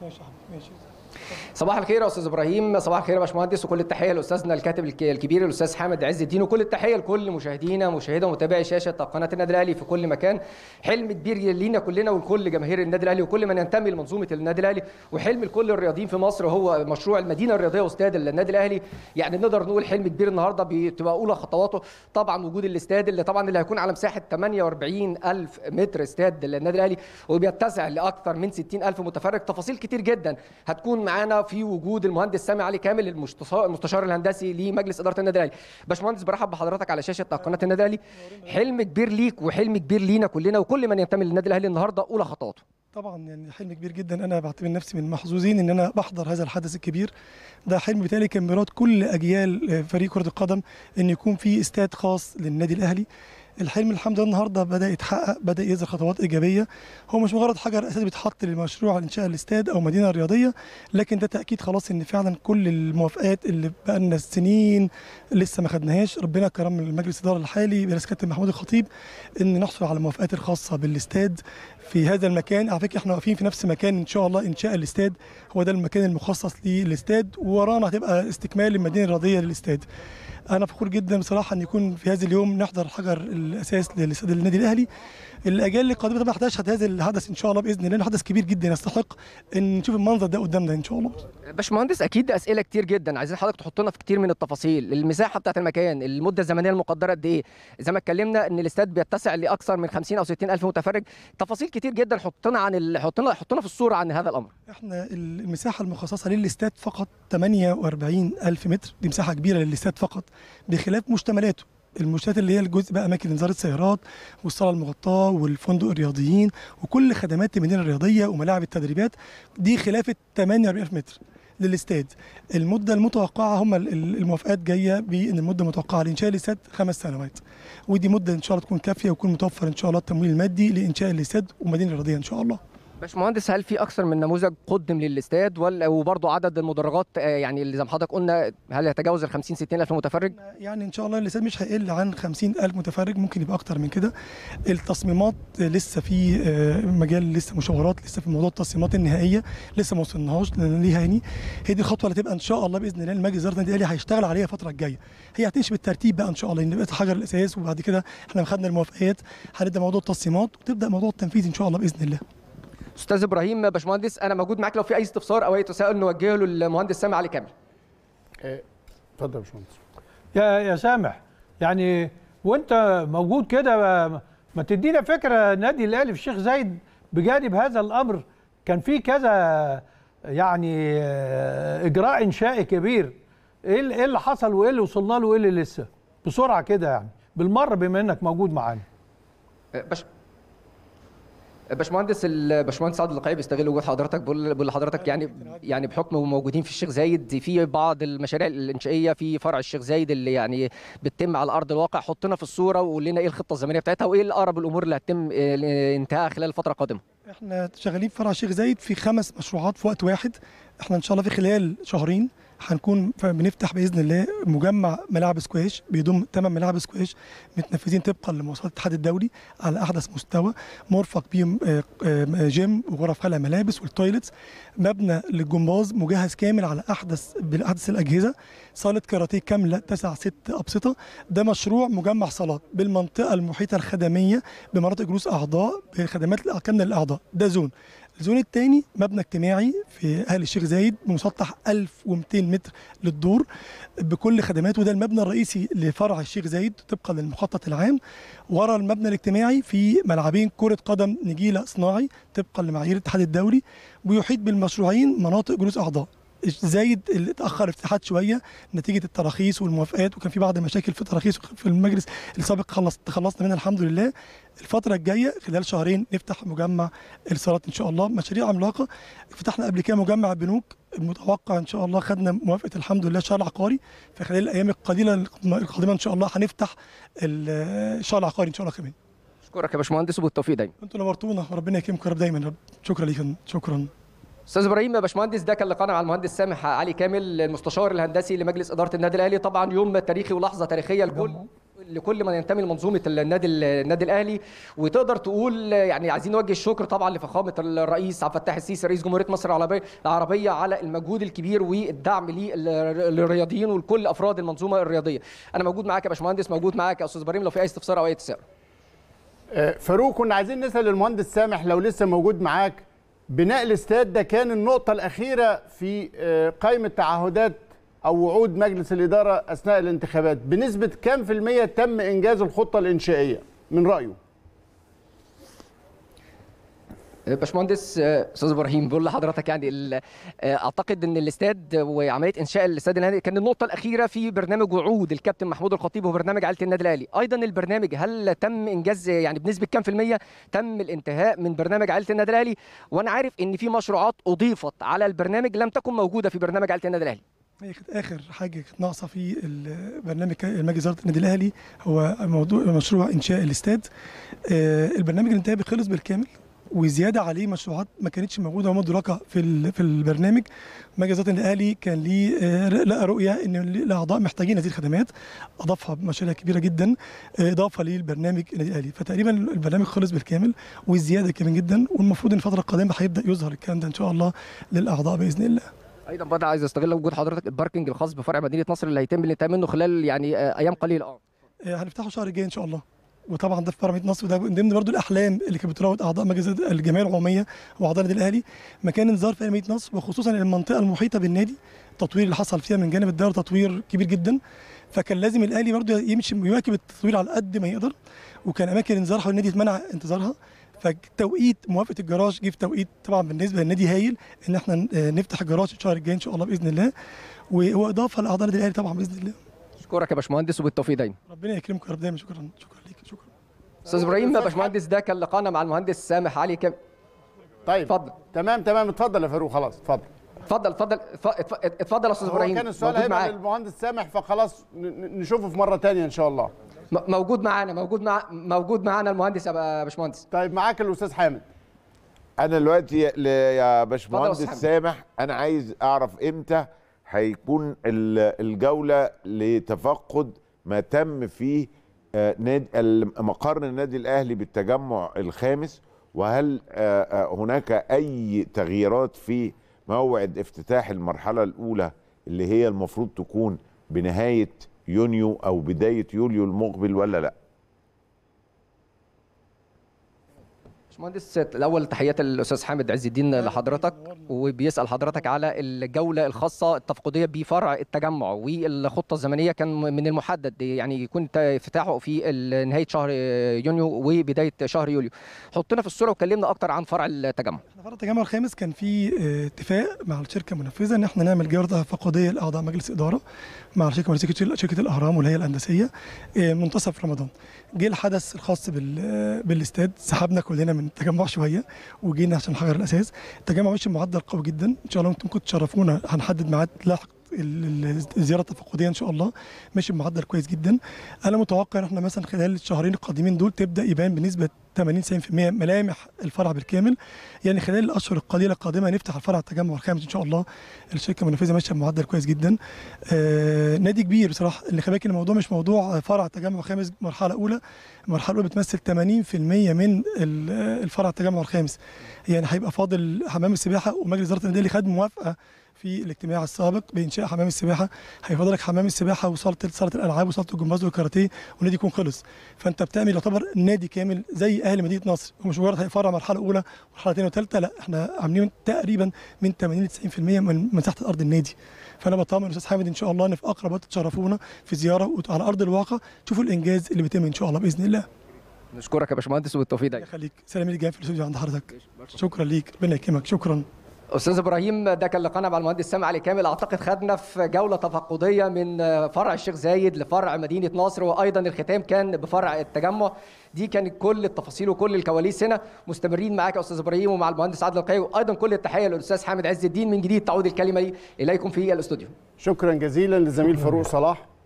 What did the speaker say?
ماشي يا حبيبي ماشي صباح الخير يا استاذ ابراهيم صباح الخير يا باشمهندس وكل التحيه لاستاذنا الكاتب الك- الكبير الاستاذ حامد عز الدين وكل التحيه لكل مشاهدينا مشاهدة ومتابعي شاشه قناه النادي الاهلي في كل مكان حلم كبير لينا كلنا ولكل جماهير النادي الاهلي وكل من ينتمي لمنظومه النادي الاهلي وحلم لكل الرياضيين في مصر هو مشروع المدينه الرياضيه واستاد النادي الاهلي يعني نقدر نقول حلم كبير النهارده بتبقى اولى خطواته طبعا وجود الاستاد اللي طبعا اللي هيكون على مساحه 48 الف متر استاد النادي الاهلي وبيتسع لاكثر من 60 الف متفرج تفاصيل كتير جدا هتكون معانا في وجود المهندس سامي علي كامل المستشار المستشار الهندسي لمجلس اداره النادي الاهلي باشمهندس برحب بحضرتك على شاشه قناه النادي الاهلي حلم كبير ليك وحلم كبير لينا كلنا وكل من ينتمي للنادي الاهلي النهارده اولى خطواته طبعا يعني حلم كبير جدا انا بعتبر نفسي من المحظوظين ان انا بحضر هذا الحدث الكبير ده حلم بالتالي كان مراد كل اجيال آه، فريق كره القدم ان يكون في استاد خاص للنادي الاهلي الحلم الحمد لله النهارده بدا يتحقق بدا يظهر خطوات ايجابيه هو مش مجرد حجر اساسي بيتحط لمشروع انشاء الاستاد او مدينه رياضيه لكن ده تاكيد خلاص ان فعلا كل الموافقات اللي بقى لنا سنين لسه ما خدناهاش ربنا كرم المجلس الاداره الحالي برئاسه كابتن محمود الخطيب ان نحصل على الموافقات الخاصه بالاستاد في هذا المكان على فكره احنا واقفين في نفس مكان ان شاء الله انشاء الاستاد هو ده المكان المخصص للاستاد وورانا هتبقى استكمال المدينه الرياضيه للاستاد انا فخور جدا بصراحه ان يكون في هذا اليوم نحضر حجر الاساس لاستاد النادي الاهلي الاجيال القادمه طبعا هتشهد هذا الحدث ان شاء الله باذن الله لأنه حدث كبير جدا يستحق ان نشوف المنظر ده قدامنا ان شاء الله باشمهندس اكيد اسئله كتير جدا عايزين حضرتك تحطنا في كتير من التفاصيل المساحه بتاعه المكان المده الزمنيه المقدره قد ايه زي ما اتكلمنا ان الاستاد بيتسع لاكثر من 50 او 60 الف متفرج تفاصيل كتير جدا حطنا عن ال... حطنا حطنا في الصوره عن هذا الامر احنا المساحه المخصصه للاستاد فقط 48 الف متر دي مساحه كبيره للاستاد فقط بخلاف مشتملاته المشتملات اللي هي الجزء بقى اماكن انذار السيارات والصاله المغطاه والفندق الرياضيين وكل خدمات المدينه الرياضيه وملاعب التدريبات دي خلاف ال 48 الف متر للاستاد المده المتوقعه هم ال- ال- الموافقات جايه بان المده المتوقعه لانشاء الاستاد خمس سنوات ودي مده ان شاء الله تكون كافيه ويكون متوفر ان شاء الله التمويل المادي لانشاء الاستاد ومدينه رياضيه ان شاء الله باشمهندس هل في اكثر من نموذج قدم للاستاد ولا وبرضه عدد المدرجات آه، يعني اللي زي ما حضرتك قلنا هل يتجاوز ال 50 60 الف متفرج يعني ان شاء الله الاستاد مش هيقل عن 50 الف متفرج ممكن يبقى اكتر من كده التصميمات لسه في آه، مجال لسه مشاورات لسه في موضوع التصميمات النهائيه لسه ما وصلناهاش لان ليها يعني هي دي الخطوه اللي هتبقى ان شاء الله باذن الله المجلس اداره النادي الاهلي هيشتغل عليها الفتره الجايه هي هتمشي بالترتيب بقى ان شاء الله لان بقت حجر الاساس وبعد كده احنا خدنا الموافقات هنبدا موضوع التصميمات وتبدا موضوع التنفيذ ان شاء الله باذن الله استاذ ابراهيم باشمهندس انا موجود معاك لو في اي استفسار او اي تساؤل نوجهه للمهندس سامي علي كامل اتفضل يا باشمهندس يا يا سامح يعني وانت موجود كده ما- ما تدينا فكره نادي الاهلي في الشيخ زايد بجانب هذا الامر كان في كذا يعني آه، اجراء انشائي كبير ايه ال- إيه اللي حصل وايه اللي وصلنا له وايه اللي لسه بسرعه كده يعني بالمره بما انك موجود معانا باش باشمهندس ال- باشمهندس عادل القيعي بيستغل وجود حضرتك بقول بقول لحضرتك يعني يعني بحكم موجودين في الشيخ زايد في بعض المشاريع الانشائيه في فرع الشيخ زايد اللي يعني بتتم على ارض الواقع حطنا في الصوره وقول لنا ايه الخطه الزمنيه بتاعتها وايه الاقرب الامور اللي هتتم آه، انتهاء خلال الفتره القادمه احنا شغالين في فرع الشيخ زايد في خمس مشروعات في وقت واحد احنا ان شاء الله في خلال شهرين هنكون ف- بنفتح باذن الله مجمع ملاعب سكواش بيضم ثمان ملاعب سكواش متنفذين طبقا لمواصفات الاتحاد الدولي على احدث مستوى مرفق بيهم آه، آه، جيم وغرف خلع ملابس والتويلتس مبنى للجمباز مجهز كامل على احدث باحدث الاجهزه صاله كاراتيه كامله تسع ست ابسطه ده مشروع مجمع صالات بالمنطقه المحيطه الخدميه بمناطق جلوس اعضاء بخدمات كامله للاعضاء ده زون الزون الثاني مبنى اجتماعي في اهل الشيخ زايد بمسطح 1200 متر للدور بكل خدماته ده المبنى الرئيسي لفرع الشيخ زايد طبقا للمخطط العام ورا المبنى الاجتماعي في ملعبين كرة قدم نجيلة صناعي طبقا لمعايير الاتحاد الدولي ويحيط بالمشروعين مناطق جلوس اعضاء زايد اللي اتاخر افتتاحات شويه نتيجه التراخيص والموافقات وكان في بعض المشاكل في التراخيص في المجلس السابق خلص تخلصنا منها الحمد لله الفتره الجايه خلال شهرين نفتح مجمع الصالات ان شاء الله مشاريع عملاقه فتحنا قبل كده مجمع بنوك المتوقع ان شاء الله خدنا موافقه الحمد لله الشهر العقاري فخلال الايام القليله القادمه ان شاء الله هنفتح الشهر العقاري ان شاء الله كمان اشكرك يا باشمهندس وبالتوفيق دايما انتوا نورتونا وربنا يكرمكم يا رب دايما يا رب شكرا ليك شكرا استاذ ابراهيم يا باشمهندس ده كان لقاءنا مع المهندس سامح علي كامل المستشار الهندسي لمجلس اداره النادي الاهلي طبعا يوم تاريخي ولحظه تاريخيه لكل لكل من ينتمي لمنظومه النادي النادي الاهلي وتقدر تقول يعني عايزين نوجه الشكر طبعا لفخامه الرئيس عبد الفتاح السيسي رئيس جمهوريه مصر العربيه العربيه على المجهود الكبير والدعم للرياضيين ولكل افراد المنظومه الرياضيه انا موجود معاك يا باشمهندس موجود معاك يا استاذ ابراهيم لو في اي استفسار او اي تساؤل آه، فاروق كنا عايزين نسال المهندس سامح لو لسه موجود معاك بناء الاستاد ده كان النقطه الاخيره في آه، قائمه تعهدات او وعود مجلس الاداره اثناء الانتخابات بنسبه كام في الميه تم انجاز الخطه الانشائيه من رايه باشمهندس آه، استاذ ابراهيم بقول لحضرتك يعني ال- آه، اعتقد ان الاستاد وعمليه انشاء الاستاد النادي كان النقطه الاخيره في برنامج وعود الكابتن محمود الخطيب وبرنامج عائله النادي الاهلي ايضا البرنامج هل تم انجاز يعني بنسبه كام في الميه تم الانتهاء من برنامج عائله النادي الاهلي وانا عارف ان في مشروعات اضيفت على البرنامج لم تكن موجوده في برنامج عائله النادي الاهلي هي كانت اخر حاجه كانت ناقصه في البرنامج المجلس اداره النادي الاهلي هو موضوع مشروع انشاء الاستاد آه، البرنامج الانتهائي خلص بالكامل وزياده عليه مشروعات ما كانتش موجوده ومدركه في ال- في البرنامج مجلس اداره النادي الاهلي كان ليه آه، لقى رؤيه ان الاعضاء محتاجين هذه الخدمات اضافها بمشاريع كبيره جدا آه، اضافه للبرنامج النادي الاهلي فتقريبا البرنامج خلص بالكامل والزياده كمان جدا والمفروض ان الفتره القادمه هيبدا يظهر الكلام ده ان شاء الله للاعضاء باذن الله ايضا برضه عايز استغل وجود حضرتك الباركنج الخاص بفرع مدينه نصر اللي هيتم الانتهاء منه خلال يعني آه، ايام قليله اه آه، هنفتحه الشهر الجاي ان شاء الله وطبعا ده في فرع مدينه نصر وده من ضمن برضه الاحلام اللي كانت بتراود اعضاء مجلس الجمعيه العموميه واعضاء النادي الاهلي مكان انذار في مدينه نصر وخصوصا المنطقه المحيطه بالنادي التطوير اللي حصل فيها من جانب الدوله تطوير كبير جدا فكان لازم الاهلي برضه يمشي يواكب التطوير على قد ما يقدر وكان اماكن انذار حول النادي اتمنع انتظارها فتوقيت موافقه الجراج جه في توقيت طبعا بالنسبه للنادي هايل ان احنا آه، نفتح الجراج الشهر الجاي ان شاء الله باذن الله و- واضافه لاعضاء النادي الاهلي طبعا باذن الله اشكرك يا باشمهندس وبالتوفيق دايما ربنا يكرمكم يا رب دايما شكرا شكرا ليك شكرا استاذ ابراهيم يا باشمهندس ده كان لقاءنا مع المهندس سامح علي كم طيب اتفضل. تمام تمام اتفضل يا فاروق خلاص اتفضل اتفضل اتفضل اتف- اتفضل يا استاذ هو ابراهيم كان السؤال موجود هيبقى معاك للمهندس سامح فخلاص ن- ن- نشوفه في مره تانية ان شاء الله م- موجود معانا موجود مع موجود معانا المهندس يا با- باشمهندس طيب معاك الاستاذ حامد انا دلوقتي ل- يا باشمهندس اتفضل يا سامح انا عايز اعرف امتى هيكون ال- الجوله لتفقد ما تم في آه، نادي ال- مقر النادي الاهلي بالتجمع الخامس وهل آه، آه، هناك اي تغييرات في موعد افتتاح المرحله الاولى اللي هي المفروض تكون بنهايه يونيو او بدايه يوليو المقبل ولا لا باشمهندس الاول تحيات الاستاذ حامد عز الدين لحضرتك وبيسال حضرتك على الجوله الخاصه التفقديه بفرع التجمع والخطه الزمنيه كان من المحدد يعني يكون افتتاحه في ال- نهايه شهر يونيو وبدايه شهر يوليو حطنا في الصوره وكلمنا اكتر عن فرع التجمع احنا فرع التجمع الخامس كان في اه، اتفاق مع الشركه المنفذه ان احنا نعمل جوله فقوديه لاعضاء مجلس اداره مع الشركه المنفذة شركه الاهرام والهيئه الهندسيه اه، منتصف رمضان جه الحدث الخاص بال اه، بالاستاد سحبنا كلنا من التجمع شويه وجينا عشان نحجر الاساس التجمع ماشي بمعدل قوي جدا ان شاء الله انتم ممكن تشرفونا هنحدد ميعاد لاحق ال- ال- الزياره التفقديه ان شاء الله ماشي بمعدل كويس جدا انا متوقع ان احنا مثلا خلال الشهرين القادمين دول تبدا يبان بنسبه 80 90% ملامح الفرع بالكامل يعني خلال الاشهر القليله القادمه هنفتح الفرع التجمع الخامس ان شاء الله الشركه المنفذه ماشيه بمعدل كويس جدا آه نادي كبير بصراحه اللي خلي بالك إن الموضوع مش موضوع فرع تجمع خامس مرحله اولى المرحله الاولى بتمثل 80% من ال- الفرع التجمع الخامس يعني هيبقى فاضل حمام السباحه ومجلس اداره النادي اللي خد موافقه في الاجتماع السابق بانشاء حمام السباحه هيفضل لك حمام السباحه وصاله صاله الالعاب وصاله الجمباز والكاراتيه والنادي يكون خلص فانت بتعمل يعتبر نادي كامل زي اهل مدينه نصر ومش مجرد هيفرع مرحله اولى مرحله ثانيه وثالثه لا احنا عاملين تقريبا من 80 ل 90% من مساحه الارض النادي فانا بطمن استاذ حامد ان شاء الله ان في اقرب وقت تشرفونا في زياره وعلى ارض الواقع تشوفوا الانجاز اللي بيتم ان شاء الله باذن الله نشكرك يا باشمهندس وبالتوفيق الله دايما يخليك سلام ليك جاي في الاستوديو عند حضرتك شكرا ليك ربنا يكرمك شكرا استاذ ابراهيم ده كان لقانا مع المهندس سامي علي كامل اعتقد خدنا في جوله تفقديه من فرع الشيخ زايد لفرع مدينه نصر وايضا الختام كان بفرع التجمع دي كانت كل التفاصيل وكل الكواليس هنا مستمرين معاك يا استاذ ابراهيم ومع المهندس عادل القيعي وايضا كل التحيه للاستاذ حامد عز الدين من جديد تعود الكلمه لي اليكم في الاستوديو شكرا جزيلا للزميل فاروق صلاح